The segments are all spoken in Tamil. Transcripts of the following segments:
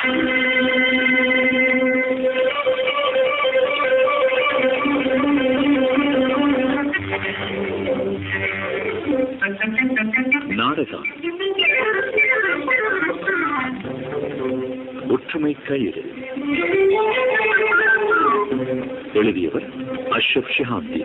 நாடகம் ஒற்றுமை கயிறு எழுதியவர் அஷ்ரப் ஷிஹாந்தி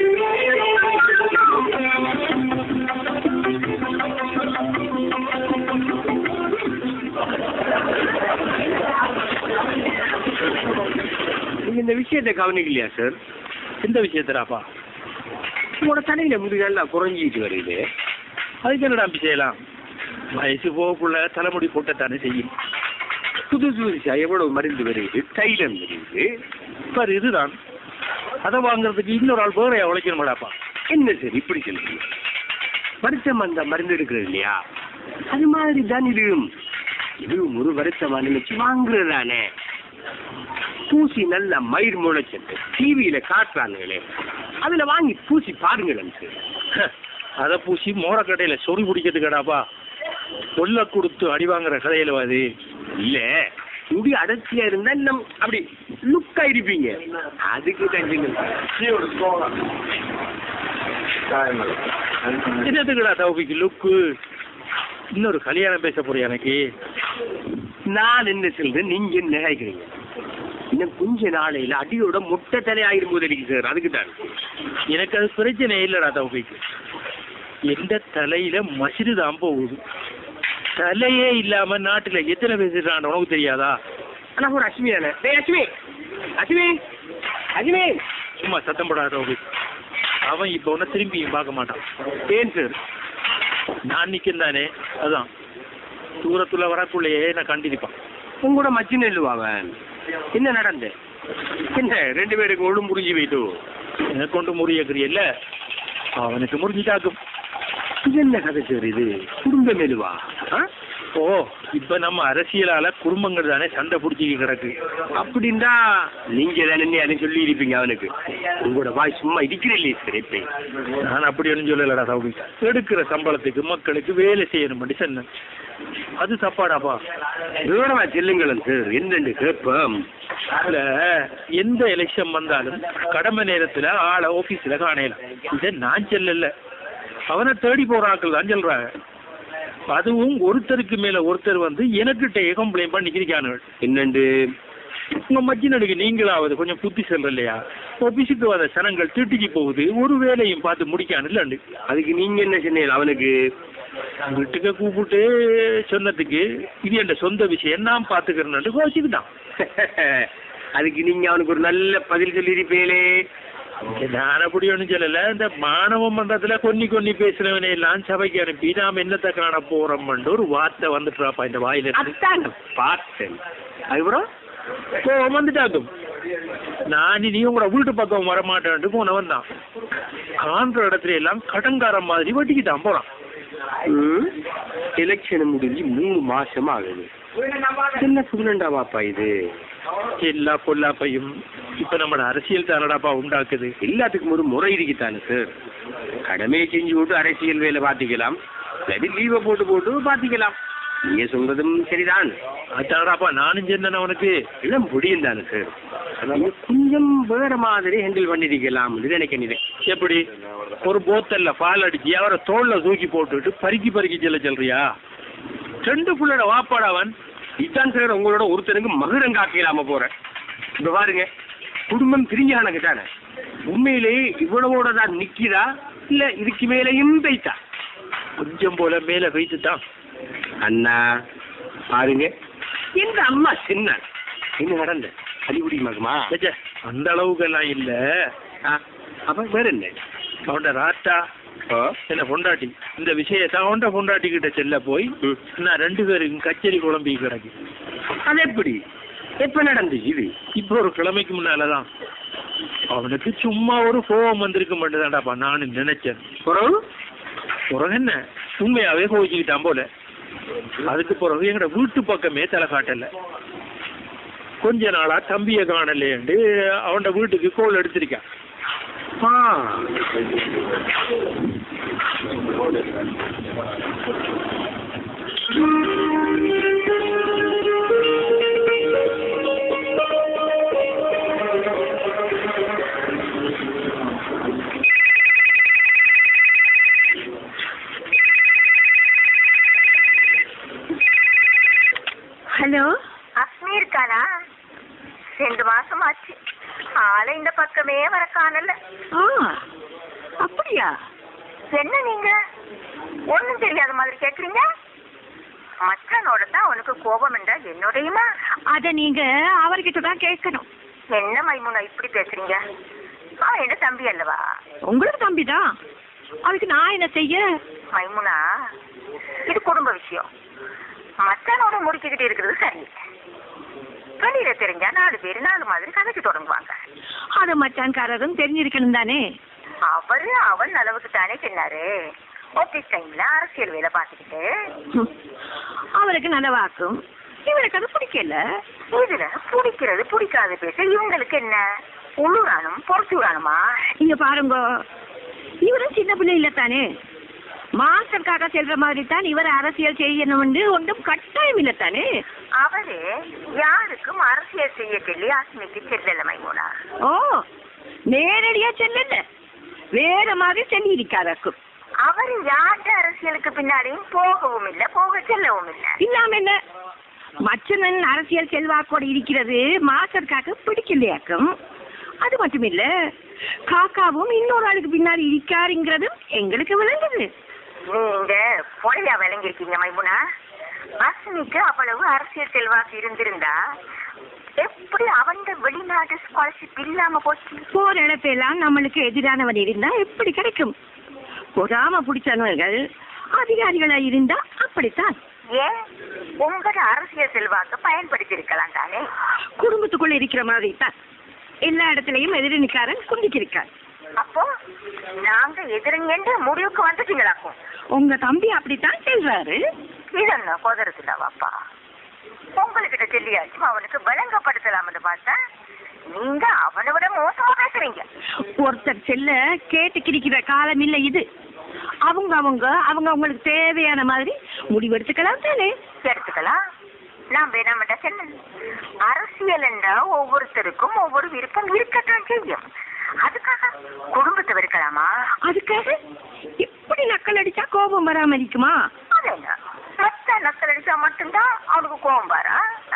நீங்க இந்த விஷயத்தை கவனிக்கலையா சார் எந்த விஷயத்துடாப்பா உங்களோட தலையில முதுகெல்லாம் குறைஞ்சிட்டு வருது அதுக்கு என்னடா அப்படி செய்யலாம் வயசு போகக்குள்ள தலைமுடி போட்டத்தானே செய்யும் புது புதுசா எவ்வளவு மருந்து வருது தைலம் வருது சார் இதுதான் அதை வாங்குறதுக்கு இன்னொரு ஆள் வேற உழைக்கணுமாடாப்பா என்ன சார் இப்படி சொல்றீங்க வருத்தம் அந்த மருந்து எடுக்கிறது இல்லையா அது மாதிரி தான் இதுவும் இதுவும் ஒரு வருத்தமா நினைச்சு வாங்குறதானே பூசி நல்ல மயிர் முளைச்சது டிவியில காட்டுறாங்களே அதுல வாங்கி பூசி பாருங்களேன் சார் அதை பூசி மோரக்கடையில சொறி பிடிக்கிறதுக்கடாப்பா கொல்ல கொடுத்து அடி வாங்குற கதையில அது இல்ல முடி அடர்த்தியா இருந்தா நம் அப்படி லுக்கா இருப்பீங்க அதுக்கு தஞ்சுங்க என்னத்துக்குடா தௌபிக்கு லுக்கு இன்னொரு கல்யாணம் பேச போறியா எனக்கு நான் என்ன சொல்றேன் நீங்க என்ன நினைக்கிறீங்க இன்னும் கொஞ்ச நாளையில அடியோட முட்டை தலை ஆயிரும் போது இருக்கு சார் அதுக்கு தான் எனக்கு அது பிரச்சனை இல்லடா தௌபிக்கு எந்த தலையில மசிறு தான் போகுது தலையே இல்லாம நாட்டுல எத்தனை பேசுறான் உனக்கு தெரியாதா ஆனா ஒரு அஸ்மி தானே டேய் அஸ்மி அஸ்மி அஸ்மி சும்மா சத்தம் போடாத தௌபிக் அவன் இப்ப உன்னை திரும்பியும் பார்க்க மாட்டான் ஏன் சார் நான் நிக்கேன் தானே அதான் தூரத்துல வரக்குள்ளேயே நான் கண்டிருப்பான் உங்களோட மச்சின் எழுவாவன் என்ன நடந்து என்ன ரெண்டு பேருக்கு ஒழு முறிஞ்சு போயிட்டு எனக்கு கொண்டு முறியக்கிறியல்ல அவனுக்கு முறிஞ்சிட்டாக்கும் இது என்ன கதை சார் இது குடும்ப மெலுவா ஆ? ஓ இப்ப நம்ம அரசியலால குடும்பங்கள் தானே சண்டை பிடிச்சிக்க கிடக்கு அப்படின்னா நீங்க தானே அதை சொல்லி இருப்பீங்க அவனுக்கு உங்களோட வாய் சும்மா இருக்கிறீங்களே சார் எப்ப நான் அப்படி ஒன்றும் சொல்லலடா தௌபி எடுக்கிற சம்பளத்துக்கு மக்களுக்கு வேலை செய்யணும் சொன்னேன் அது தப்பாடாப்பா விவரமா செல்லுங்களேன் சார் என்னென்று கேட்போம் இல்ல எந்த எலெக்ஷன் வந்தாலும் கடமை நேரத்துல ஆளை ஆபீஸ்ல காணலாம் இதை நான் சொல்லல அவனை தேடி போற ஆட்கள் தான் சொல்றாங்க அதுவும் ஒருத்தருக்கு மேல ஒருத்தர் வந்து எனக்கிட்ட கம்ப்ளைண்ட் பண்ணிக்கிறானுகள் என்னண்டு உங்க மச்சினனுக்கு நீங்களாவது கொஞ்சம் புத்தி செல்ற இல்லையா ஆபீஸுக்கு வந்த சனங்கள் திட்டிக்கு போகுது ஒரு வேலையும் பார்த்து முடிக்கானுல்லண்டு அதுக்கு நீங்க என்ன சொன்னீங்க அவனுக்கு வீட்டுக்கு கூப்பிட்டு சொன்னதுக்கு இது என் சொந்த விஷயம் நான் பாத்துக்கிறேன்னு கோச்சிக்கிட்டான் அதுக்கு நீங்க அவனுக்கு ஒரு நல்ல பதில் சொல்லியிருப்பீங்களே நான் அப்படி ஒண்ணும் சொல்லல இந்த மாணவ மன்றத்துல கொன்னி கொன்னி பேசுறவனை எல்லாம் சபைக்கு அனுப்பி நாம என்னத்த காண போறோம்னு ஒரு வார்த்தை வந்துட்டுறாப்பா இந்த வாயில இருந்து அத்தான பார்த்தேன் அதுக்கப்புறம் கோவம் வந்துட்டாக்கும் நான் இனி உங்களோட வீட்டு பக்கம் வரமாட்டேன்ட்டு போனவன் தான் காண்ற இடத்துல எல்லாம் கடங்காரம் மாதிரி வட்டிக்கிட்டான் போறான் எலெக்ஷன் முடிஞ்சு மூணு மாசம் ஆகுது என்ன புதுனண்டா பாப்பா இது எல்லா பொல்லாப்பையும் இப்ப நம்ம அரசியல் தானடாப்பா உண்டாக்குது எல்லாத்துக்கும் ஒரு முறை இருக்குதானே சார் கடமையை செஞ்சு விட்டு அரசியல் வேலை பார்த்துக்கலாம் இல்லாட்டி லீவை போட்டு போட்டு பார்த்துக்கலாம் நீங்க சொல்றதும் சரிதான் அதானடாப்பா நானும் சொன்னேன் அவனுக்கு எல்லாம் முடியும் தானே சார் நீங்க கொஞ்சம் வேற மாதிரி ஹேண்டில் பண்ணிருக்கலாம் நினைக்கிறேன் எப்படி ஒரு போத்தல்ல பால் அடிச்சு அவரை தோல்ல தூக்கி போட்டுட்டு பறிக்கி பறிக்கி செல்ல சொல்றியா ரெண்டு புள்ளட வாப்பாடாவன் இதான் சார் உங்களோட ஒருத்தருக்கு மகுடம் காக்கலாம போறேன் இப்ப பாருங்க குடும்பம் பிரிஞ்சானக்கு தானே உண்மையிலேயே இவ்வளவோட தான் நிக்கிறா இல்ல இதுக்கு மேலேயும் பெய்த்தா கொஞ்சம் போல மேல வைத்துட்டான் அண்ணா பாருங்க எங்க அம்மா சின்ன என்ன நடந்த அடிபடி மகமா ச்சே, அந்த அளவுக்கு எல்லாம் இல்ல அப்ப வேற என்ன அவன்ட ராத்தா ஓ, என்ன பொண்டாட்டி இந்த விஷயத்தை அவன்ட பொண்டாட்டி கிட்ட செல்ல போய் ம். நான் ரெண்டு பேருக்கும் கச்சேரி குழம்பி கிடக்கு அது எப்படி எப்ப நடந்துச்சு இது இப்போ ஒரு கிழமைக்கு முன்னாலதான் அவனுக்கு சும்மா ஒரு கோபம் வந்திருக்க மாட்டேதான்டாப்பா நானும் நினைச்சேன் பிறகு பிறகு என்ன உண்மையாவே கோவிச்சுக்கிட்டான் போல அதுக்கு பிறகு எங்கட வீட்டு பக்கமே தலை காட்டல கொஞ்ச நாளா தம்பிய காணலேண்டு அவன்ட வீட்டுக்கு கோல் எடுத்திருக்கான் ஆ ஹலோ அஸ்மி இருக்கானா ரெண்டு மாசம் ஆச்சு ஆளை இந்த பக்கமே வர காணல ஆ அப்படியா என்ன நீங்க ஒண்ணும் தெரியாத மாதிரி கேக்குறீங்க மச்சானோட தான் உனக்கு கோபம் என்றா என்னோடையுமா அத நீங்க அவர்கிட்ட தான் கேட்கணும் என்ன மைமுனா இப்படி பேசுறீங்க அவன் என்ன தம்பி அல்லவா உங்களுக்கு தம்பி தான் அதுக்கு நான் என்ன செய்ய மைமுனா இது குடும்ப விஷயம் மச்சானோட முடிச்சுக்கிட்டு இருக்கிறது சரி வெளியில தெரிஞ்சா நாலு பேர் நாலு மாதிரி கதைக்கு தொடங்குவாங்க அது மச்சான்காரரும் தெரிஞ்சிருக்கணும் தானே அவரு அவன் அளவுக்கு தானே சொன்னாரு ஆபீஸ் டைம்ல அரசியல் வேலை பார்த்துக்கிட்டு ஹம். அவருக்கு நல்ல வாக்கும் இவருக்கு அது பிடிக்கல இதுல பிடிக்கிறது பிடிக்காத பேச இவங்களுக்கு என்ன உள்ளூரானும் பொறுத்தூரானுமா இங்க பாருங்க இவரும் சின்ன பிள்ளை இல்ல தானே மாஸ்டருக்காக செல்ற மாதிரி தான் இவர் அரசியல் செய்யணும்னு ஒன்றும் கட்டாயம் இல்ல தானே அவரு யாருக்கும் அரசியல் செய்ய சொல்லி அஸ்மிக்கு செல்லல மைமூனா ஓ நேரடியா செல்லல வேற மாதிரி சொல்லி இருக்காருக்கும் அவரு யார்கிட்ட அரசியலுக்கு பின்னாடியும் போகவும் இல்ல போக செல்லவும் இல்ல இல்லாம என்ன மச்சனன் அரசியல் செல்வாக்கோடு இருக்கிறது மாஸ்டருக்காக பிடிக்கலையாக்கும் அது மட்டும் இல்ல காக்காவும் இன்னொரு ஆளுக்கு பின்னாடி இருக்காருங்கிறதும் எங்களுக்கு விளங்குது நீங்க பொழையா விளங்கிருக்கீங்க மைமுனா அஸ்மிக்கு அவ்வளவு அரசியல் செல்வாக்கு இருந்திருந்தா எப்படி அவன் வெளிநாட்டு ஸ்காலர்ஷிப் இல்லாம போச்சு போற இடத்தெல்லாம் நம்மளுக்கு எதிரானவன் இருந்தா எப்படி கிடைக்கும் பொறாம பிடிச்சவர்கள் அதிகாரிகளா இருந்தா அப்படித்தான் ஏன் உங்களோட அரசியல் செல்வாக்க பயன்படுத்தி இருக்கலாம் தானே குடும்பத்துக்குள்ள இருக்கிற மாதிரி தான் எல்லா இடத்துலயும் எதிரணிக்காரன் குந்திக்கு இருக்கார் அப்போ நாங்க எதிரங்கன்னு முடிவுக்கு வந்துட்டீங்களாக்கும் உங்க தம்பி அப்படித்தான் செய்வாரு இதென்ன கோதரத்துலாவாப்பா உங்ககிட்ட சொல்லியாச்சும் அவனுக்கு விளங்கப்படுத்தலாம்னு பார்த்தா நீங்க அவனை விட மோசமா பேசுறீங்க ஒருத்தர் செல்ல கேட்டு கிரிக்கிற காலம் இல்ல இது அவங்க அவங்க அவங்க அவங்களுக்கு தேவையான மாதிரி முடிவெடுத்துக்கலாம் தானே எடுத்துக்கலாம் நான் வேணாமட்டா சொன்ன அரசியல் என்றா ஒவ்வொருத்தருக்கும் ஒவ்வொரு விருப்பம் இருக்கத்தான் செய்யும் அதுக்காக குடும்பத்தை வெறுக்கலாமா அதுக்காக இப்படி நக்கல் அடிச்சா கோபம் வராம இருக்குமா அது என்ன மத்த நக்கல் அடிச்சா மட்டும்தான் அவனுக்கு கோவம் வரா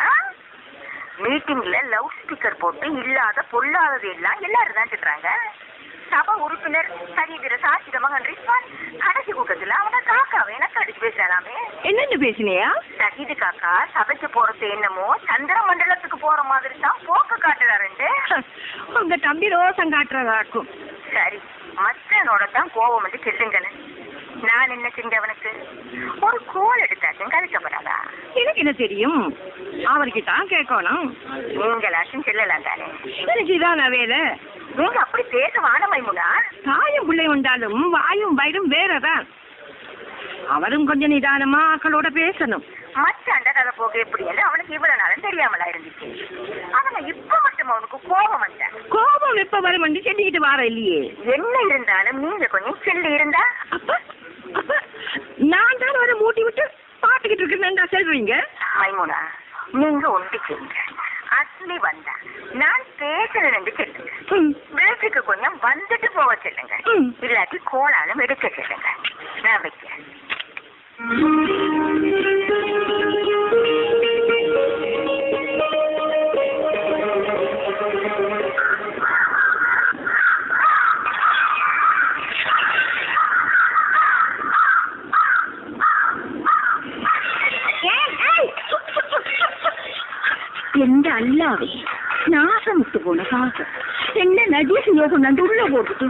மீட்டிங்ல லவுட் ஸ்பீக்கர் போட்டு இல்லாத பொல்லாதது எல்லாம் எல்லாரும் தான் சொல்றாங்க சபை உறுப்பினர் சரிதிர சாட்சித மகன் ரிஸ்வான் கடைசி கூட்டத்துல அவன காக்காவை எனக்கு அடிச்சு பேசலாமே என்னன்னு பேசினியா சகிது காக்கா சபைக்கு போறது என்னமோ சந்திர மண்டலத்துக்கு போற மாதிரி தான் போக்கு காட்டுறாருண்டு உங்க தம்பி ரோசம் காட்டுறதாக்கும் சரி மச்சனோட தான் கோபம் வந்து செல்லுங்களேன் நான் என்ன செஞ்சவனுக்கு ஒரு கோல் எடுத்தாச்சும் கழிக்கப்படாதா எனக்கு என்ன தெரியும் அவர்கிட்ட தான் கேட்கணும் நீங்களாச்சும் செல்லலாம் தானே எனக்கு இதான வேலை நீங்க அப்படி பேச வானமைமுனா தாயும் பிள்ளை உண்டாலும் வாயும் வயிறும் வேறதான் அவரும் கொஞ்சம் நிதானமா ஆக்களோட பேசணும் மச்ச அந்த கதை போக எப்படி அவனுக்கு இவ்வளவு நாளும் தெரியாமலா இருந்துச்சு அவனை இப்ப மட்டும் அவனுக்கு கோபம் வந்த கோபம் எப்ப வரும் சொல்லிக்கிட்டு வார இல்லையே என்ன இருந்தாலும் நீங்க கொஞ்சம் செல்லி இருந்தா அப்ப அப்ப நான் தான் அவரை மூட்டி விட்டு பாத்துக்கிட்டு இருக்கேன் சொல்றீங்க மைமுனா நீங்க ஒன்று செய்யுங்க அஸ்மி வந்தா நான் பேசணும்னு சொல்லுங்க ம், வீட்டுக்கு கொஞ்சம் வந்துட்டு போக சொல்லுங்க ம். இல்லாட்டி கோலாலும் எடுக்க சொல்லுங்க நான் வைக்கிறேன் எந்த அல்லாவே நாசமுத்து போன காசு என்ன நடிசு யோகம் நண்டு உள்ள போட்டுட்டு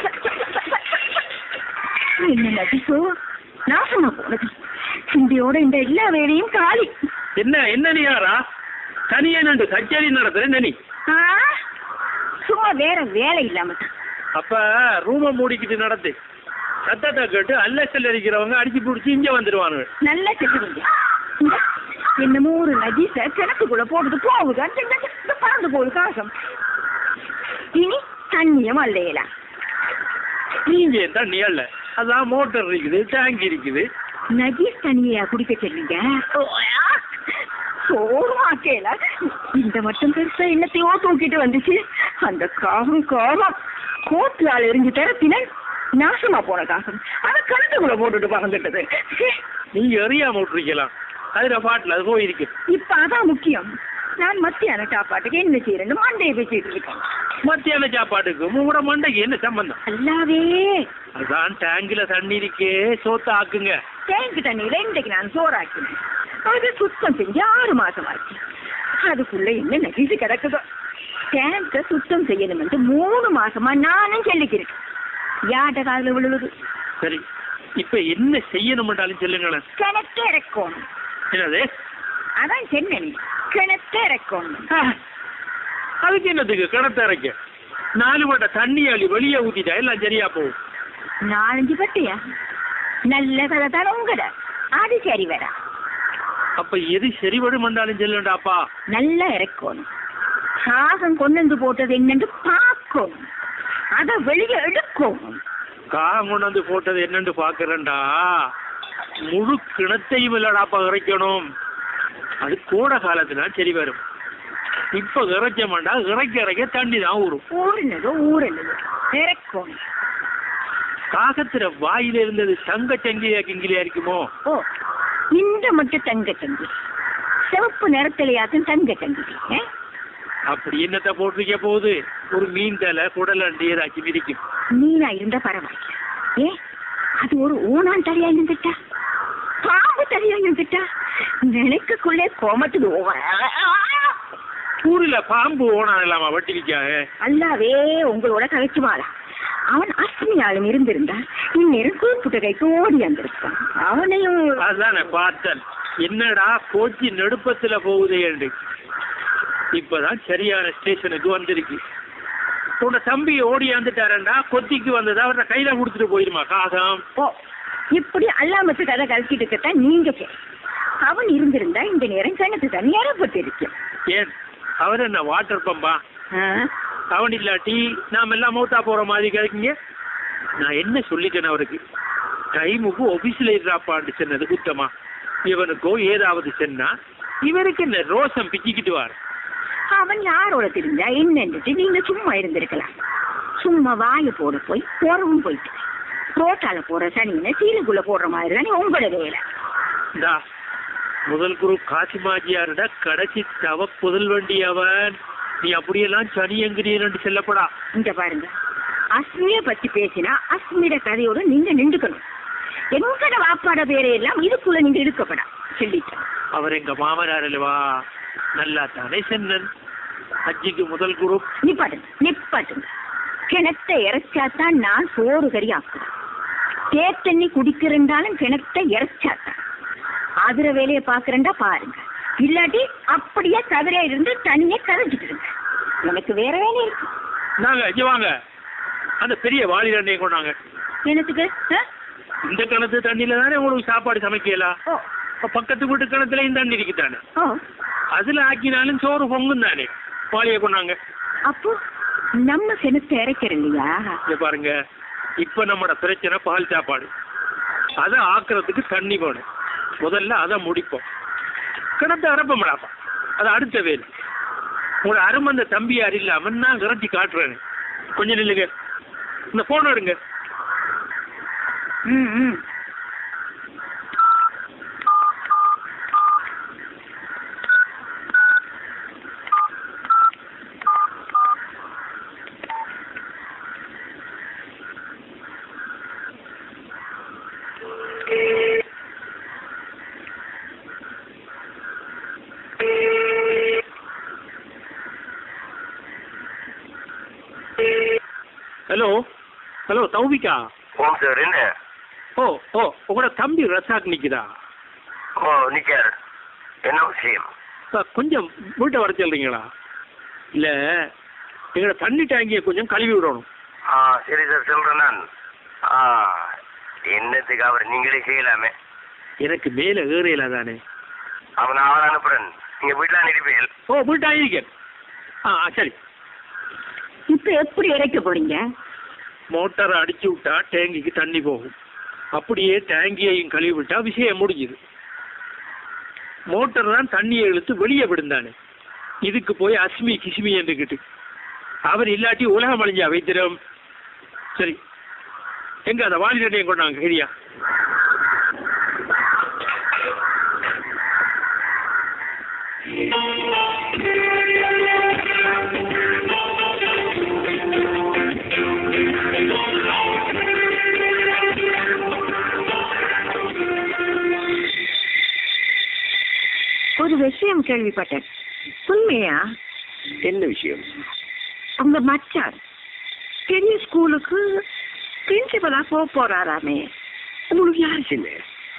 என்ன நடிசோ நாசமா போனது இந்தியோட இந்த எல்லா வேலையும் காலி என்ன என்ன நீ யாரா தனியே நண்டு கச்சேரி நடத்துற என்ன நீ ஆ? சும்மா வேற வேலை இல்லாம தான். அப்ப ரூம மூடிக்கிட்டு நடத்து சத்தத்தை கேட்டு அல்லசல் அடிக்கிறவங்க அடிச்சு பிடிச்சி இங்க வந்துருவானுங்க நல்லா சொல்லுவீங்க இந்த என்னமோ ஒரு நஜீச கிணத்துக்குள்ள போட்டுட்டு போகுது அந்த இந்த- இந்த பறந்து போகுது காசம் இனி தண்ணியும் அல்லையலாம் நீங்க தண்ணி அல்ல அதான் மோட்டர் இருக்குது டேங்க் இருக்குது நஜீஸ் தண்ணியா குடிக்க சொல்லுங்க சோமாக்கேல இந்த மட்டும் பெருசா என்னத்தையோ தூக்கிட்டு வந்துச்சு அந்த காகம் காகம் கோத்துலால் எரிஞ்சு திறத்தின நாசமா போன காகம் அத கணக்குக்குள்ள போட்டுட்டு பறந்துட்டது ச்சே, நீங்க எறியாம விட்டுருக்கலாம் அதுல பாட்டுல அது போயிருக்கு இப்ப அதான் முக்கியம் நான் மத்தியான சாப்பாட்டுக்கு என்ன செய்யறேன்னு மண்டையை பேசிட்டு இருக்கேன் மத்தியான சாப்பாட்டுக்கு மூட மண்டைக்கு என்ன சம்பந்தம் அல்லாவே அதான் டேங்க்ல தண்ணி இருக்கே சோத்த ஆக்குங்க டேங்க் தண்ணியில இன்றைக்கு நான் சோறாக்கினேன் அது சுத்தம் செஞ்சு ஆறு மாசம் ஆச்சு அதுக்குள்ள என்ன நெகிழ்ச்சி கிடக்குதோ டேங்க சுத்தம் செய்யணும்னு மூணு மாசமா நானும் சொல்லிக்கிறேன் யார்ட காதுல விழுவுது சரி இப்ப என்ன செய்யணும்ன்றாலும் சொல்லுங்களேன் கிணத்து இறக்கும் என்னது அதான் சென்னன் கிணத்து இறக்கும் ஆ, அதுக்கு என்னத்துக்கு கிணத்த இறக்க நாலு வட்ட தண்ணி அள்ளி வெளியே ஊத்திட்டா எல்லாம் சரியா போகும் நாலஞ்சு பட்டியா நல்ல கதை தான் உங்கட அது சரி வரா அப்ப எது சரிபடும் என்றாலும் சொல்லுண்டாப்பா நல்லா இறக்கணும் காகம் கொண்டு வந்து போட்டது என்னன்னு பார்க்கணும் அதை வெளியே எடுக்கணும் காகம் கொண்டு வந்து போட்டது என்னன்னு பாக்குறேன்டா முழு கிணத்தையும் இல்லடாப்பா இறைக்கணும் அது கோடை காலத்துல சரி வரும் இப்ப இறைக்க மாட்டா இறைக்க இறைக்க தண்ணி தான் ஊறும் ஊறினதோ ஊறினதோ இறக்கணும் காகத்துல வாயில இருந்தது தங்க சங்கிலியா கிங்கிலியா இருக்குமோ ஓ இந்த மட்டும் தங்க சங்கி சிவப்பு நிறத்திலேயாக்கும் தங்க சங்கி ஏ? அப்படி என்னத்த போட்டிருக்க போகுது ஒரு மீன் தலை குடலண்டி ஏதாச்சும் இருக்கும் மீனா இருந்தா பரவாயில்ல ஏ அது ஒரு ஊனான் தலையா இருந்துட்டா பாம்பு தலையா இருந்துட்டா நினைக்கக்குள்ளே கோமத்துக்கு ஊர்ல பாம்பு ஓனா இல்லாம வட்டிருக்காங்க அல்லாவே உங்களோட கழிச்சுமாளா அவன் அஸ்மியாலும் இருந்திருந்தா இந்நேரம் கூப்பிட்டு கைக்கு ஓடி வந்திருப்பான் அவனையும் அதானே பார்த்தேன் என்னடா கோச்சி நெடுப்பத்துல போகுது என்று இப்பதான் சரியான ஸ்டேஷனுக்கு வந்திருக்கு உன்னை தம்பி ஓடி வந்துட்டாரண்டா கொத்திக்கு வந்ததா அவரை கையில கொடுத்துட்டு போயிருமா காகம் ஓ இப்படி அல்லாமத்து கதை கழிச்சிட்டு இருக்கத்தான் நீங்க சரி அவன் இருந்திருந்தா இந்த நேரம் கிணத்து தண்ணி ஏறப்பட்டு இருக்கும் ஏன் அவர் என்ன வாட்டர் பம்பா அவன் இல்லாட்டி நாம எல்லாம் மௌத்தா போற மாதிரி கிடைக்குங்க நான் என்ன சொல்லிட்டேன் அவருக்கு டைமுக்கு ஆபீஸ்ல இருப்பான்னு சொன்னது குத்தமா இவனுக்கோ ஏதாவது சொன்னா இவருக்கு என்ன ரோசம் பிச்சுக்கிட்டு வார் அவன் யாரோட தெரிஞ்சா என்னன்னுட்டு நீங்க சும்மா இருந்திருக்கலாம் சும்மா வாய போட போய் போறவும் போயிட்டு ரோட்டால போற சனின்னு சீலுக்குள்ள போடுற மாதிரி தானே உங்களோட வேலை இந்தா முதல் குரு காசிமாஜியாருட கடைசி தவ புதல் வண்டி அவன் நீ அப்படியெல்லாம் சனி எங்கிறீன்னு செல்லப்படா இங்க பாருங்க அஸ்மிய பத்தி பேசினா அஸ்மிட கதையோட நீங்க நின்றுக்கணும் எங்கட வாப்பாட பேரை எல்லாம் இதுக்குள்ள நீங்க இழுக்கப்படா சொல்லிட்டேன் அவர் எங்க மாமனார் அல்லவா நல்லா தானே சென்னன் அஜிக்கு முதல் குரு நிப்பாட்டுங்க நிப்பாட்டுங்க கிணத்தை இறைச்சாத்தான் நான் சோறு கறி ஆக்குறேன் தேத்தண்ணி குடிக்கிறேன்டாலும் கிணத்தை இறைச்சாத்தான் ஆதுர வேலையை பாக்குறேன்டா பாருங்க இல்லாட்டி அப்படியே கதிரையா இருந்து தனியே கரைச்சிட்டு இருங்க எனக்கு வேற வேலை இருக்கு நாங்க இங்க வாங்க அந்த பெரிய வாளி தண்ணியை கொண்டாங்க எனக்கு ஆ? இந்த கிணத்து தண்ணியில தானே உங்களுக்கு சாப்பாடு சமைக்கலாம் ஓ இப்ப பக்கத்து வீட்டு கிணத்துலயும் தண்ணி இருக்குதானே ஓ அதுல ஆக்கினாலும் சோறு பொங்கும் தானே வாளியை கொண்டாங்க அப்போ நம்ம கிணத்தை இறைக்கிறோம் இல்லையா இங்க பாருங்க இப்ப நம்மட பிரச்சனை பால் சாப்பாடு அதை ஆக்குறதுக்கு தண்ணி வேணும் முதல்ல அதை முடிப்போம் கிணத்தை அரைப்போம்டாப்பா அது அடுத்த வேலை உங்களோட அருமந்த தம்பியார் இல்லாம நான் விரட்டி காட்டுறேன் கொஞ்சம் நில்லுங்க இந்த போன் எடுங்க ம் ம் ஹலோ ஹலோ தௌபிகா ஓம் சார் என்ன ஓ ஓ உங்களோட தம்பி ரசாக் நிக்குதா ஓ நிக்கார் என்ன விஷயம் சார் கொஞ்சம் வீட்டை வர சொல்றீங்களா இல்ல எங்களோட தண்ணி டேங்கியை கொஞ்சம் கழுவி விடணும் ஆ சரி சார் சொல்றேன் நான் ஆ என்னத்துக்கு அவர் நீங்களே செய்யலாமே எனக்கு மேல ஏறையில தானே அவன் அவன் அனுப்புறேன் நீங்க வீட்டுல அனுப்பியல் ஓ வீட்டா இருக்கேன் ஆ ஆ, சரி இப்ப எப்படி இறைக்க போறீங்க மோட்டாரை அடிச்சு விட்டா டேங்கிக்கு தண்ணி போகும் அப்படியே டேங்கியையும் கழுவி விட்டா விஷயம் முடிஞ்சுது மோட்டார் தான் தண்ணியை இழுத்து வெளியே விடுந்தானே இதுக்கு போய் அஸ்மி கிஸ்மி என்றுக்கிட்டு அவர் இல்லாட்டி உலகம் அழிஞ்சா வைத்திரம் சரி எங்க அந்த வாலி தண்ணியை கொண்டாங்க சரியா ஒரு விஷயம் கேள்விப்பட்டேன் உண்மையா என்ன விஷயம் உங்க மச்சான் பெரிய ஸ்கூலுக்கு பிரின்சிபலா போக போறாராமே உங்களுக்கு யாரு சொன்ன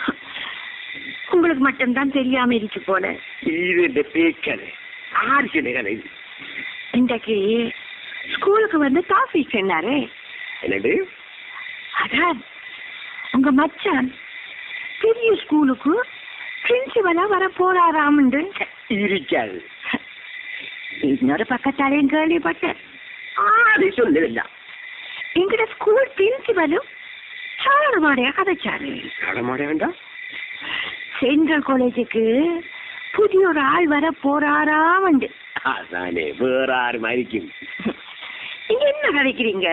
உங்களுக்கு மட்டும்தான் தெரியாம இருக்கு போல இது இந்த பேக்கலை யாரு சொன்ன கதை இது இன்றைக்கு ஸ்கூலுக்கு வந்து காஃபி சொன்னாரே என்னது அதான் உங்க மச்சான் பெரிய ஸ்கூலுக்கு பிரின்சிபலா வர போறாராம்னு இருக்காது இன்னொரு பக்கத்தாலையும் கேள்விப்பட்டேன் ஆறு சொன்னதில்ல எங்கட ஸ்கூல் பிரின்சிபலும் சாரமாடையா கதைச்சாரு நடமாட வேண்டாம் சென்ட்ரல் காலேஜுக்கு புதிய ஒரு ஆள் வர போறாராமண்டு அதானே வேற ஆறு மாதிரிக்கும் நீங்க என்ன கதைக்கிறீங்க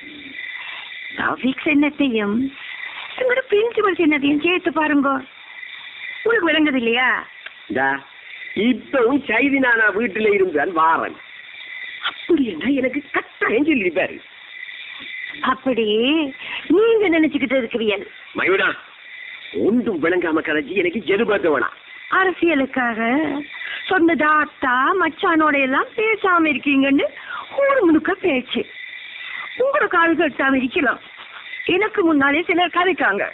டாபிக் சின்னத்தையும் உங்களோட பிரின்சிபல் சின்னத்தையும் சேர்த்து பாருங்க உங்களுக்கு விளங்குது இல்லையா இந்தா இப்பவும் செய்தி நானா வீட்டுல இருந்தால் வாரன் அப்படி என்ன எனக்கு கட்டாயம் சொல்லியிருப்பாரு அப்படி நீங்க நினைச்சுக்கிட்டு இருக்கிறீர்கள் மயூடா ஒன்றும் விளங்காம கதைச்சு எனக்கு ஜெருபாத்த வேணாம் அரசியலுக்காக சொந்த தாத்தா மச்சானோட எல்லாம் பேசாம இருக்கீங்கன்னு ஊரு முழுக்க பேச்சு உங்களோட கால் கட்டாம இருக்கலாம் எனக்கு முன்னாலே சிலர் கதைக்காங்க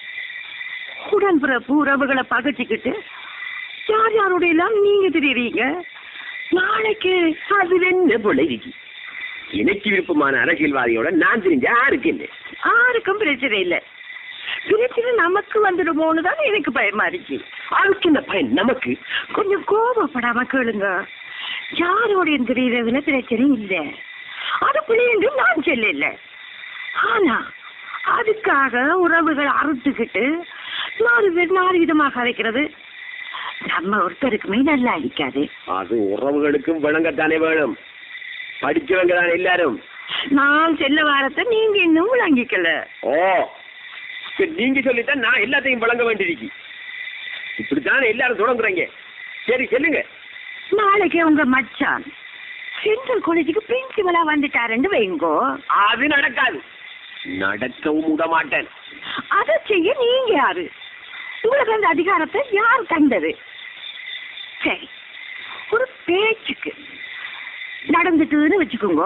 உடன்பிறப்பு உறவுகளை பகச்சிக்கிட்டு யார் யாரோட எல்லாம் நீங்க தெரியுறீங்க நாளைக்கு அது என்ன போல இருக்கு எனக்கு விருப்பமான அரசியல்வாதியோட நான் தெரிஞ்ச யாருக்கு யாருக்கும் பிரச்சனை இல்லை பிரச்சனை நமக்கு வந்துடுமோன்னு தான் எனக்கு பயமா இருக்கு அதுக்கு என்ன பயன் நமக்கு கொஞ்சம் கோபப்படாம கேளுங்க யாரோட தெரியறதுல பிரச்சனை இல்ல அதுக்குள்ளே என்று நான் சொல்லல ஆனா அதுக்காக உறவுகளை அறுத்துக்கிட்டு நாலு பேர் நாலு விதமாக அரைக்கிறது நம்ம ஒருத்தருக்குமே நல்லா அடிக்காது அது உறவுகளுக்கும் விளங்கத்தானே வேணும் படிச்சவங்க தான் எல்லாரும் நான் செல்ல வாரத்தை நீங்க இன்னும் விளங்கிக்கல ஓ இப்ப நீங்க சொல்லித்தான் நான் எல்லாத்தையும் வழங்க வேண்டியிருக்கு இப்படித்தான் எல்லாரும் தொடங்குறாங்க சரி சொல்லுங்க நாளைக்கு உங்க மச்சான் சென்ட்ரல் காலேஜுக்கு பிரின்சிபலா வந்துட்டாருன்னு வைங்கோ அது நடக்காது நடக்கவும் விட மாட்டேன் அதை செய்ய நீங்க யாரு உங்களுக்கு அந்த அதிகாரத்தை யார் தந்தது சரி ஒரு பேச்சுக்கு நடந்துட்டுன்னு வச்சுக்கோங்க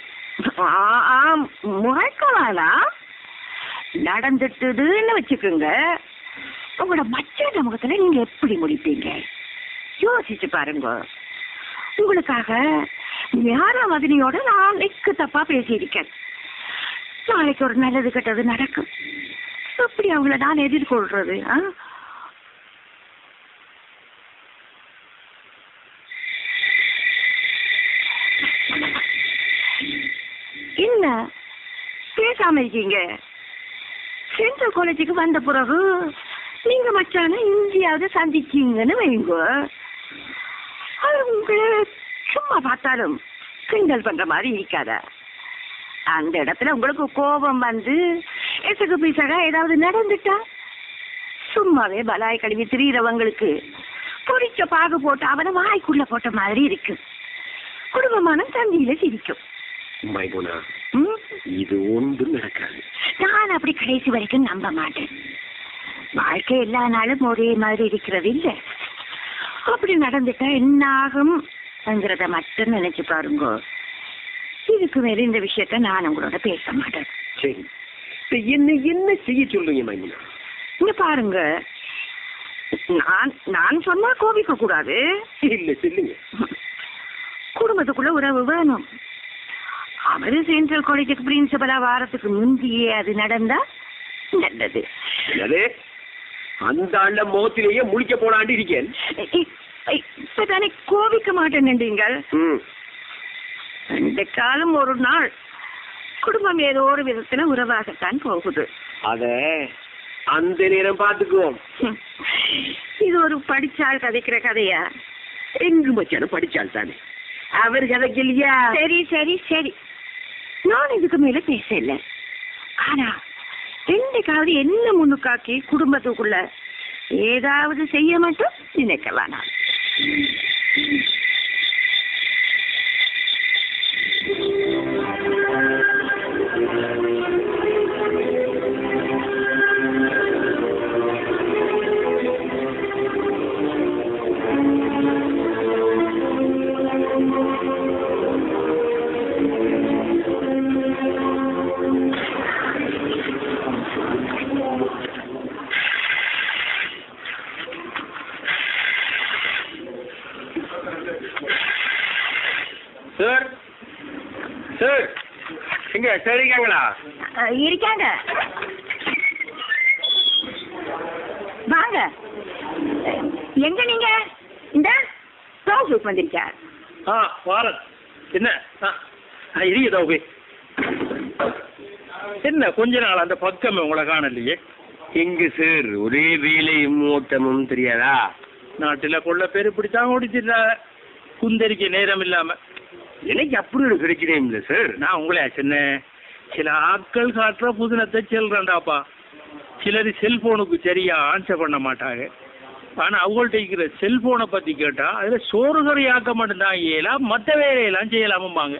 ஆ- ஆ, முறைக்கலாம் நடந்துட்டுதுன்னு வச்சுக்கோங்க உங்களோட மச்ச முகத்துல நீங்க எப்படி முடிப்பீங்க யோசிச்சு பாருங்க உங்களுக்காக ஞான மதினியோட நான் நெக்கு தப்பா பேசியிருக்கேன் நாளைக்கு ஒரு நல்லது கெட்டது நடக்கும் எப்படி அவங்கள நான் எதிர்கொள்றது ஆ? என்ன பேசாம இருக்கீங்க சென்ட்ரல் காலேஜுக்கு வந்த பிறகு நீங்க மச்சான இந்தியாவது சந்திச்சீங்கன்னு வைங்க அது உங்களை சும்மா பார்த்தாலும் கிண்டல் பண்ற மாதிரி இருக்காதா அந்த இடத்துல உங்களுக்கு கோபம் வந்து எசகு பீசகா ஏதாவது நடந்துட்டா சும்மாவே பலாய் கழுவி திரியிறவங்களுக்கு பொரிச்ச பாகு போட்டு அவனை வாய்க்குள்ள போட்ட மாதிரி இருக்கு குடும்பமான தந்தியில சிரிக்கும் மைகுணா ம்? இது ஒன்றும் நடக்காது நான் அப்படி கடைசி வரைக்கும் நம்ப மாட்டேன் வாழ்க்கை எல்லா நாளும் ஒரே மாதிரி இருக்கிறது இல்ல அப்படி நடந்துட்டா என்ன ஆகும்ங்கிறத மட்டும் நினைச்சு பாருங்க இதுக்கு மேல இந்த விஷயத்த நான் உங்களோட பேச மாட்டேன் சரி இப்ப என்ன என்ன செய்ய சொல்றீங்க மைகுணா இங்க பாருங்க நான் நான் சொன்னா கோபிக்க கூடாது இல்ல சொல்லுங்க குடும்பத்துக்குள்ள உறவு வேணும் அவரு சென்ட்ரல் காலேஜுக்கு பிரின்சிபலா வாரத்துக்கு முந்தியே அது நடந்தா நல்லது என்னது அந்த ஆண்ட முகத்திலேயே முழிக்க போலாண்டு இருக்கேன் இ- இ- இ- இப்பதானே கோபிக்க மாட்டேன்னுங்க ம். இந்த காலம் ஒரு நாள் குடும்பம் ஏதோ ஒரு விதத்துல உறவாகத்தான் போகுது அத அந்த நேரம் பாத்துக்குவோம் ஹம். இது ஒரு படிச்சால் கதைக்கிற கதையா எங்கு மச்சான படிச்சால் தானே அவர் கதைக்கு இல்லையா சரி சரி சரி நான் இதுக்கு மேல பேசல ஆனா என்னைக்காவது என்ன முன்னுக்காக்கி குடும்பத்துக்குள்ள ஏதாவது செய்ய மட்டும் நினைக்க வேணாம் சார் சார் எங்க சார் இருக்காங்களா அஹ், இருக்காங்க வாங்க அஹ், எங்க நீங்க இந்த ப்ளவுஸ் வந்திருக்கா ஆ வாரன் என்ன ஆ இருக்கதா போய் என்ன கொஞ்ச நாள் அந்த பக்கம் உங்களை காணலையே எங்க சார் ஒரே வேலையும் ஓட்டமும் தெரியாதா நாட்டுல கொள்ள பேர் இப்படித்தான் ஓடிச்சிருந்த குந்தரிக்க நேரம் இல்லாம எனக்கு அப்படி ஒரு பிரச்சனை இல்லை சார் நான் உங்களே சொன்னேன் சில ஆட்கள் காட்டுற புதினத்தை செல்றேன்டாப்பா சிலர் செல்போனுக்கு சரியா ஆன்சர் பண்ண மாட்டாங்க ஆனா அவங்கள்ட்ட இருக்கிற செல்போனை பத்தி கேட்டா அதுல சோறுகறி ஆக்க மட்டும்தான் செய்யலாம் மற்ற வேலையெல்லாம் செய்யலாமும்பாங்க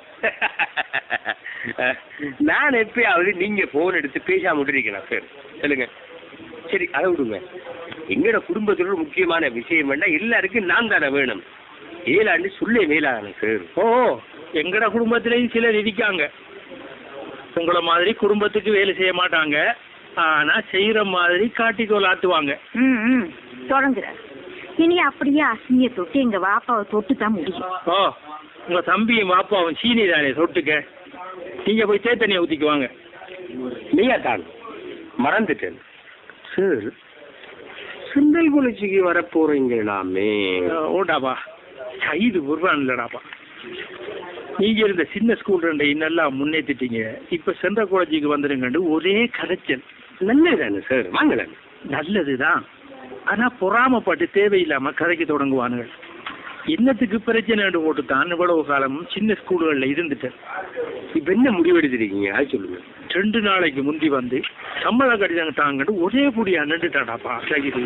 நான் எப்பயாவது நீங்க போன் எடுத்து பேசாம விட்டுருக்கலாம் சார் சொல்லுங்க சரி அதை விடுங்க எங்களோட குடும்பத்தோட ஒரு முக்கியமான விஷயம் வேண்டாம் எல்லாருக்கும் நான் தானே வேணும் ஏழாண்டு சொல்ல மேலான சார் ஓ எங்கட குடும்பத்திலையும் சிலர் இருக்காங்க உங்கள மாதிரி குடும்பத்துக்கு வேலை செய்ய மாட்டாங்க ஆனா செய்யற மாதிரி காட்டிக்கோல் ஆட்டுவாங்க ம் ம் தொடங்குறாரு இனி அப்படியே அசினிய தொட்டு எங்க வாப்பாவை தொட்டு தான் முடியும் ஓ உங்க தம்பியும் பாப்பாவும் சீனி தானே சொட்டுக்க நீங்க போய் தேத்தண்ணியை ஊத்திக்குவாங்க நீயா தான் மறந்துட்டேன் சார் சுண்டல் குளிர்ச்சிக்கு வர போறீங்களாமே ஓடாப்பா சைது குர்பான் இல்லடாப்பா நீங்க இருந்த சின்ன ஸ்கூல் ரெண்டை இன்னெல்லாம் முன்னேற்றிட்டீங்க இப்ப சென்ற காலேஜுக்கு வந்துருங்கண்டு ஒரே கரைச்சல் நல்லதானே சார் வாங்கலாம் நல்லதுதான் ஆனா பொறாமப்பட்டு தேவையில்லாம கதைக்கு தொடங்குவானுங்க என்னத்துக்கு பிரச்சனை போட்டு தான் இவ்வளவு காலமும் சின்ன ஸ்கூல்கள்ல இருந்துட்டேன் இப்ப என்ன முடிவெடுத்திருக்கீங்க அது சொல்லுங்க ரெண்டு நாளைக்கு முந்தி வந்து சம்பள கடிதம் தாங்கன்னு ஒரே புடியா நின்றுட்டாடாப்பா சகிது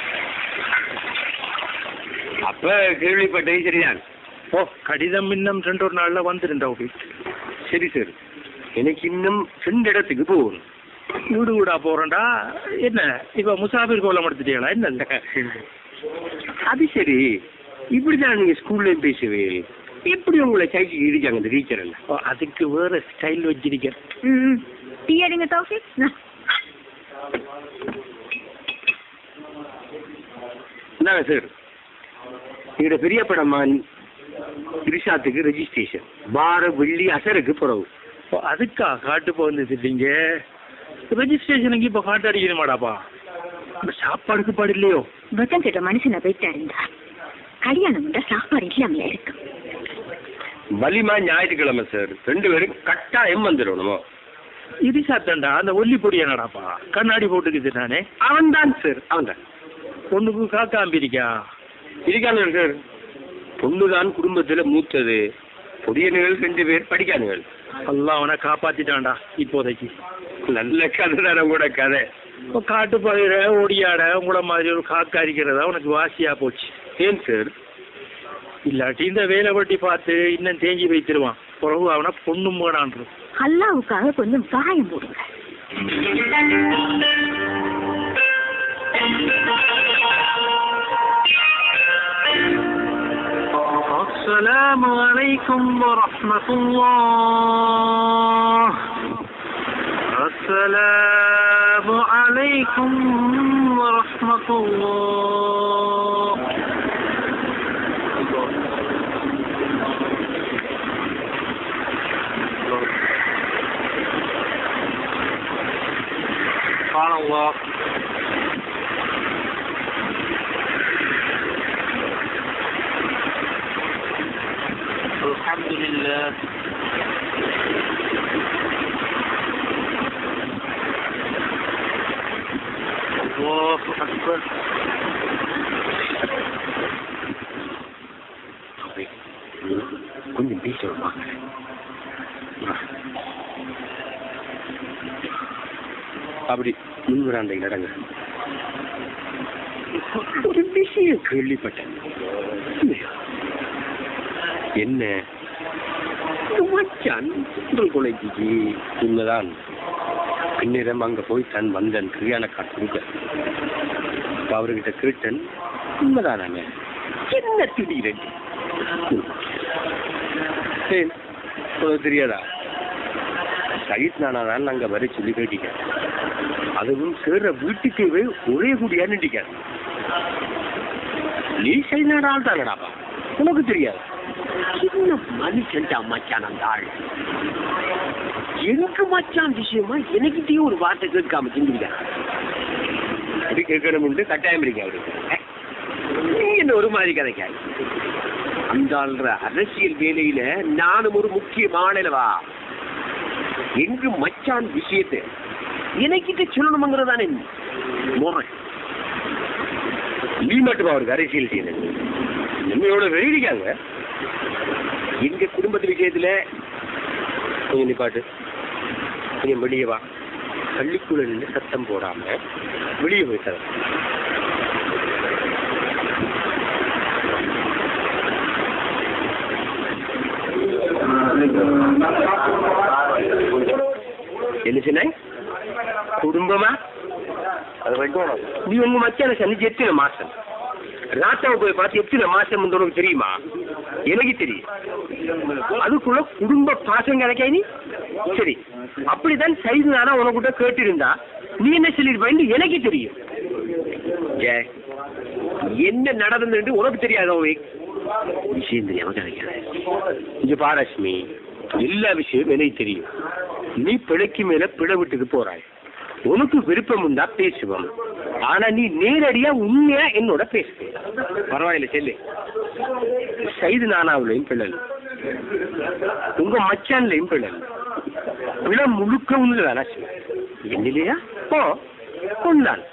அப்ப கேள்விப்பட்டது சரிதான் ஓ கடிதம் இன்னும் ரெண்டு ஒரு நாள்ல வந்துருந்தா சரி சார் எனக்கு இன்னும் ரெண்டு இடத்துக்கு போகணும் வீடு வீடா போறேன்டா என்ன இப்ப முசாஃபிர் கோலம் எடுத்துட்டீங்களா என்ன அது சரி இப்படிதான் நீங்க ஸ்கூல்ல பேசுவே எப்படி உங்களை சைக்கு இருக்காங்க இந்த டீச்சர் எல்லாம் ஓ, அதுக்கு வேற ஸ்டைல் வச்சிருக்கேன் ம் ம். டீ அடிங்க தௌஃபிக் இந்தாங்க சார் எங்களோட பெரிய படமான் இரிஷாத்துக்கு ரெஜிஸ்ட்ரேஷன் வார வெள்ளி அசருக்கு புறவு ஓ, அதுக்கா காட்டு போந்துட்டீங்க ரெஜிஸ்ட்ரேஷனுக்கு இப்ப காட்டு அடிக்கணுமாடாப்பா இந்த சாப்பாடுக்கு பாடு இல்லையோ வெக்கம் கேட்ட மனுஷனை போயிட்டாருந்தா கல்யாணம் பண்ணா சாப்பாடு இல்லாமல இருக்கும் வலிமா ஞாயிற்றுக்கிழமை சார் ரெண்டு பேரும் கட்டாயம் வந்துடணுமோ இது சாத்தண்டா அந்த ஒல்லி பொடி என்னடாப்பா கண்ணாடி போட்டுக்குது நானே அவன் தான் சார் அவன் தான் பொண்ணுக்கு காக்காம்பிரிக்கா இருக்காங்க சார் பொண்ணுதான் குடும்பத்துல மூத்தது பொடியனுகள் ரெண்டு பேர் படிக்கானுகள் எல்லாம் அவனை காப்பாத்திட்டான்டா இப்போதைக்கு நல்ல கதை தானே கூட கதை இப்போ காட்டு பயிர ஓடியாட உங்கள மாதிரி ஒரு காக்கா இருக்கிறதா உனக்கு வாசியா போச்சு ஏன் சார் இல்லாட்டி இந்த வேலை வட்டி பார்த்து இன்னும் தேஞ்சி வைத்திருவான் பிறகு அவனை பொண்ணும் போடான்றது அல்லாவுக்காக கொஞ்சம் காயம் போடுங்க السلام عليكم ورحمة الله السلام عليكم ورحمة الله سبحان الله الحمد لله الله أكبر கொஞ்சம் பேசணும் வாங்க அப்படி முன்வராந்தை நடங்க ஒரு விஷயம் கேள்விப்பட்டேன் என்ன இந்த மச்சான் உங்கள் கொலைக்கு உண்மைதான் பின்னிடம் அங்க போய் தன் வந்தன் கல்யாண காட்டு கொடுக்க அப்ப அவர்கிட்ட கேட்டன் உண்மைதானாங்க என்ன திடீரென்று சரி உனக்கு தெரியாதா சகித் நானா தான் அங்க வர சொல்லி கேட்டீங்க அதுவும் சேர்ற வீட்டுக்கு ஒரே கூடியா நின்றுக்க நீ செய்தாடால் தானடாப்பா உனக்கு தெரியாது சின்ன மனுஷன்டா மச்சான் அந்த ஆள் எங்க மச்சான் விஷயமா எனக்கிட்டயும் ஒரு வார்த்தை கேட்காம செஞ்சுருக்காரு அது கேட்கணும்னு கட்டாயம் இருக்கு அவருக்கு அஹ், நீ என்ன ஒரு மாதிரி கதைக்காய் அந்த ஆள்ற அரசியல் வேலையில நானும் ஒரு முக்கியமானவா எங்க மச்சான் விஷயத்தை எனக்கிட்ட சொல்லணுங்கிறதானே முறை நீ மட்டும் அவருக்கு அரசியல் செய்யணும் நம்மளோட வெளியிடிக்காங்க எங்க குடும்பத்து விஷயத்துல கொஞ்சம் நிப்பாட்டு கொஞ்சம் வெளியே வா பள்ளிக்குள்ள நின்று சத்தம் போடாம வெளியே போய் தர என்ன சொன்ன குடும்பமா அது வைக்கணும் நீ உங்க மச்சான சந்திச்சு எத்தனை மாசம் ராத்தாவை போய் பார்த்து எத்தனை மாசம் உனக்கு தெரியுமா எனக்கு தெரியும் அதுக்குள்ள குடும்ப பாசம் கிடைக்கா நீ சரி அப்படிதான் சைது நானா உனக்கிட்ட கேட்டிருந்தா நீ என்ன சொல்லிருப்பான்னு எனக்கு தெரியும் ஏ, என்ன நடந்ததுன்னு உனக்கு தெரியாதோ விஷயம் தெரியாம கிடைக்காது இங்க பாரஷ்மி எல்லா விஷயம் எனக்கு தெரியும் நீ பிழைக்கு மேல பிழை விட்டுக்கு போறாய் உனக்கு விருப்பம் உண்டா பேசுவோம் ஆனா நீ நேரடியா உண்மையா என்னோட பேசு பரவாயில்ல செல்லு சைது நானாவுலையும் பிள்ளல் உங்க மச்சான்லையும் பிள்ளல் பிழை முழுக்க உண்டுதானா என்னிலையா ஓ கொண்டான்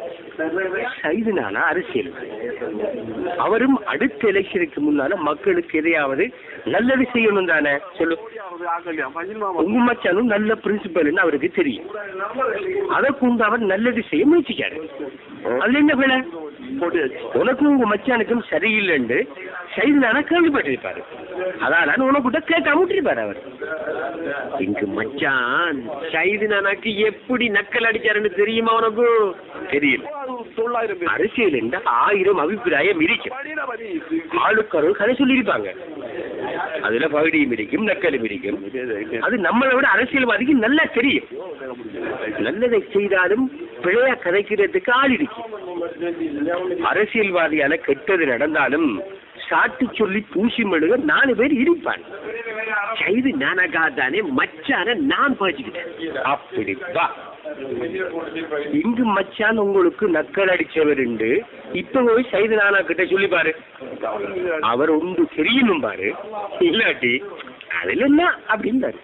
சைது நானா அரசியல் அவரும் அடுத்த எலெக்ஷனுக்கு முன்னால மக்களுக்கு எதையாவது நல்லது செய்யணும் தானே சொல்லு உங்க மச்சானும் நல்ல பிரின்சிபல்னு அவருக்கு தெரியும் அதை கொண்டு அவர் நல்லது செய்ய முயற்சிக்காரு அதுல என்ன பிள்ளை உனக்கும் உங்க மச்சானுக்கும் சரியில்லைன்னு சைது நானா கேள்விப்பட்டிருப்பாரு அதான் உனக்கிட்ட கேட்காம விட்டுருப்பாரு அவர் இங்கு மச்சான் சைது நானாக்கு எப்படி நக்கல் அடிச்சாருன்னு தெரியுமா உனக்கு தெரியல அரசியல் என்ற ஆயிரம் அபிப்பிராயம் இருக்கும் ஆளுக்கு ஒரு கதை சொல்லியிருப்பாங்க அதுல பகுதியும் இருக்கும் நக்கலும் இருக்கும் அது நம்மளை விட அரசியல்வாதிக்கு நல்லா தெரியும் நல்லதை செய்தாலும் பிழையா கதைக்கிறதுக்கு ஆள் இருக்கு அரசியல்வாதியால கெட்டது நடந்தாலும் சாட்டி சொல்லி பூசி மெழுக நாலு பேர் இருப்பான் செய்து நானகா தானே மச்சான நான் பழிச்சுக்கிட்டேன் அப்படி வா இங்கு மச்சான் உங்களுக்கு நக்கல் அடிச்சவர் உண்டு இப்ப போய் சைது நானா கிட்ட சொல்லி பாரு அவர் உண்டு தெரியணும் பாரு இல்லாட்டி அதுல என்ன அப்படின்னாரு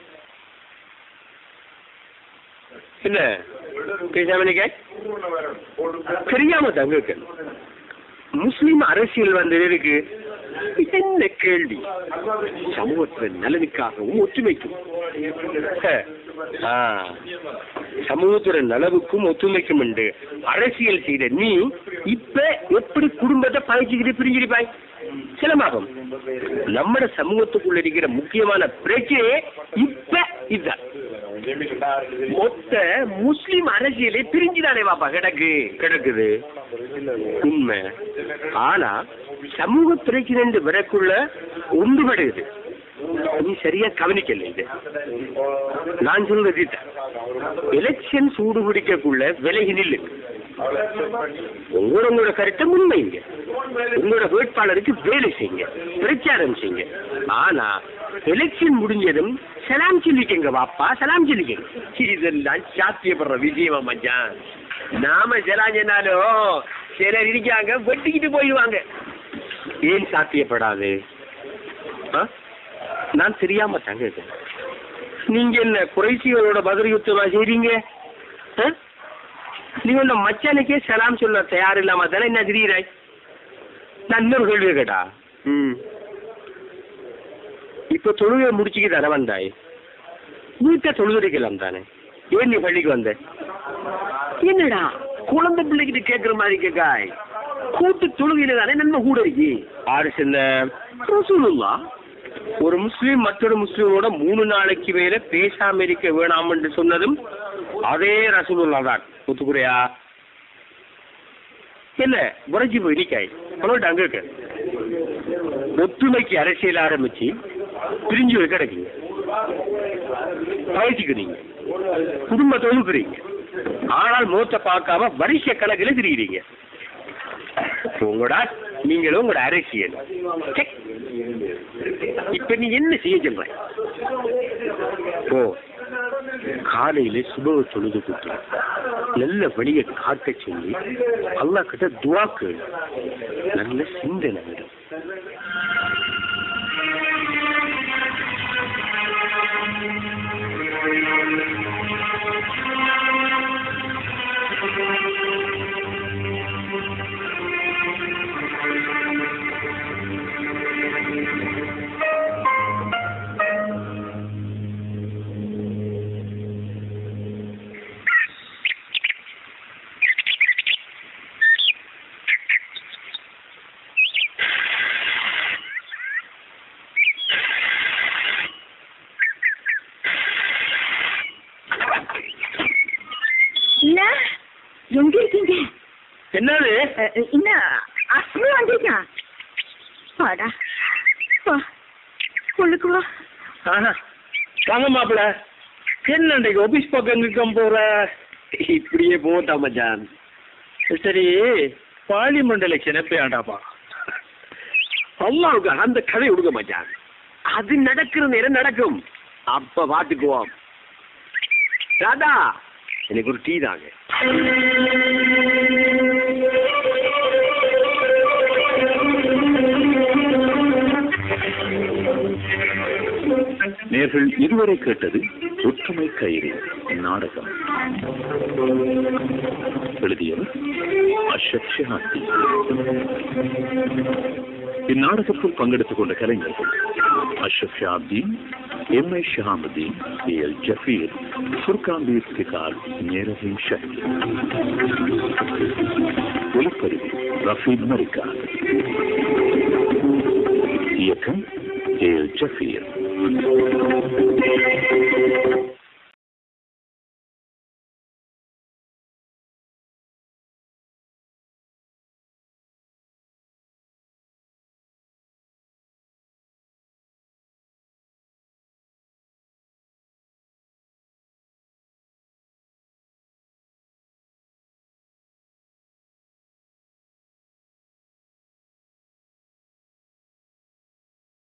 என்ன பேசாம நிக்க தெரியாம தங்க முஸ்லிம் அரசியல் வந்தது இருக்கு என்ன கேள்வி சமூகத்துல நலனுக்காகவும் ஒற்றுமைக்கும் ஹ, ஆ, சமூகத்தோட நலவுக்கும் ஒத்துழைக்கும் உண்டு அரசியல் செய்த நீ இப்ப எப்படி குடும்பத்தை பழச்சிக்கிட்டு பிரிஞ்சிருப்பாய் சிலமாகும் நம்ம சமூகத்துக்குள்ள இருக்கிற முக்கியமான பிரச்சனையே இப்ப இதுதான் மொத்த முஸ்லிம் அரசியலே பிரிஞ்சுதானே வாப்பா கிடக்கு கிடக்குது உண்மை ஆனா சமூக பிரச்சனை வரக்குள்ள ஒன்றுபடுது நீ சரியா கவனிக்கல இது நான் சொல்றது எலெக்ஷன் சூடு பிடிக்கக்குள்ள விலகி நில்லு உங்களோட உங்களோட கருத்தை முன்வைங்க உங்களோட வேட்பாளருக்கு வேலை செய்யுங்க பிரச்சாரம் செய்யுங்க ஆனா எலெக்ஷன் முடிஞ்சதும் சலாம் சொல்லிக்கங்க வாப்பா சலாம் சொல்லிக்கங்க இதெல்லாம் சாத்தியப்படுற விஷயமா மச்சான் நாம சலாம் சொன்னாலும் சிலர் இருக்காங்க வெட்டிக்கிட்டு போயிடுவாங்க ஏன் சாத்தியப்படாது ஆ? நான் தெரியாம தாங்க இருக்கேன். நீங்க என்ன குறைசிகளோட பதில் யுத்தமா செய்றீங்க ஆ? நீங்க உன்ன மச்சானுக்கே சலாம் சொல்ல தயார் இல்லாம தானே என்ன திடீராய் நான் இன்னொரு கேள்வி கேட்டா ம் இப்ப தொழுகை முடிச்சுக்கு தானே வந்தாய் வீட்டை தொழுதுடிக்கலாம் தானே ஏன் நீ பள்ளிக்கு வந்த என்னடா குழந்தை பிள்ளைகிட்ட கேட்கிற மாதிரி கேக்காய் கூட்டு தொழுகையில தானே நன்மை கூட இருக்கு ஆறு சென்ற ரசூலுல்லா ஒரு முஸ்லீம் மற்றொரு முஸ்லீமோட மூணு நாளைக்கு மேல பேசாம இருக்க வேணாம் என்று சொன்னதும் அதே ரசூலுல்லா தான் ஒத்துக்குறையா என்ன உறைஞ்சி போய் நிக்காய் அவனோட அங்க இருக்க ஒத்துமைக்கு அரசியல் ஆரம்பிச்சு பிரிஞ்சு போய் கிடக்குங்க பயிற்சிக்கிறீங்க குடும்பத்தை ஒழுக்குறீங்க ஆனால் முகத்தை பார்க்காம வரிசை கணக்கில் திரிகிறீங்க உங்களோட நீங்களும் உங்களோட அரசியல் செக். இப்ப நீ என்ன செய்ய சொல்ற ஓ காலையில சுபவ தொழுது கொடுத்து நல்ல வழியை காட்ட சொல்லி அல்லாஹ் கிட்ட துவா கேளு நல்ல சிந்தனை வரும் என்ன எங்க இருக்கீங்க என்னது அஹ், என்ன அஸ்மி வந்தீங்க வாடா வா உள்ளுக்கு வா ஆஹா. வாங்க மாப்பிள என்ன இன்றைக்கு ஆபீஸ் பக்கம் இருக்கம் போற இப்படியே போட்டா மச்சான் சரி பார்லிமெண்ட் எலெக்ஷன் எப்ப ஆண்டாப்பா அல்லாவுக்கு அந்த கதை விடுங்க மச்சான் அது நடக்கிற நேரம் நடக்கும் அப்ப பாத்துக்குவோம் ராதா எனக்கு ஒரு டீ தாங்க நேர்கள் இதுவரை கேட்டது ஒற்றுமை கயிறு நாடகம் எழுதியவர் அஷப் ஷிஹாத்தி இந்நாடகத்தில் பங்கெடுத்துக் கொண்ட கலைஞர்கள் Ashraf Shabdeen M I Shahamudeen A L Jafeer ஃபுர்கான்பீர் திகால் நேரஹீம் ஷஹீர் ஒலிப்பதிவு ரஃபீத் மரிகா இயக்கம் ஏ எல் ஜஃபீர்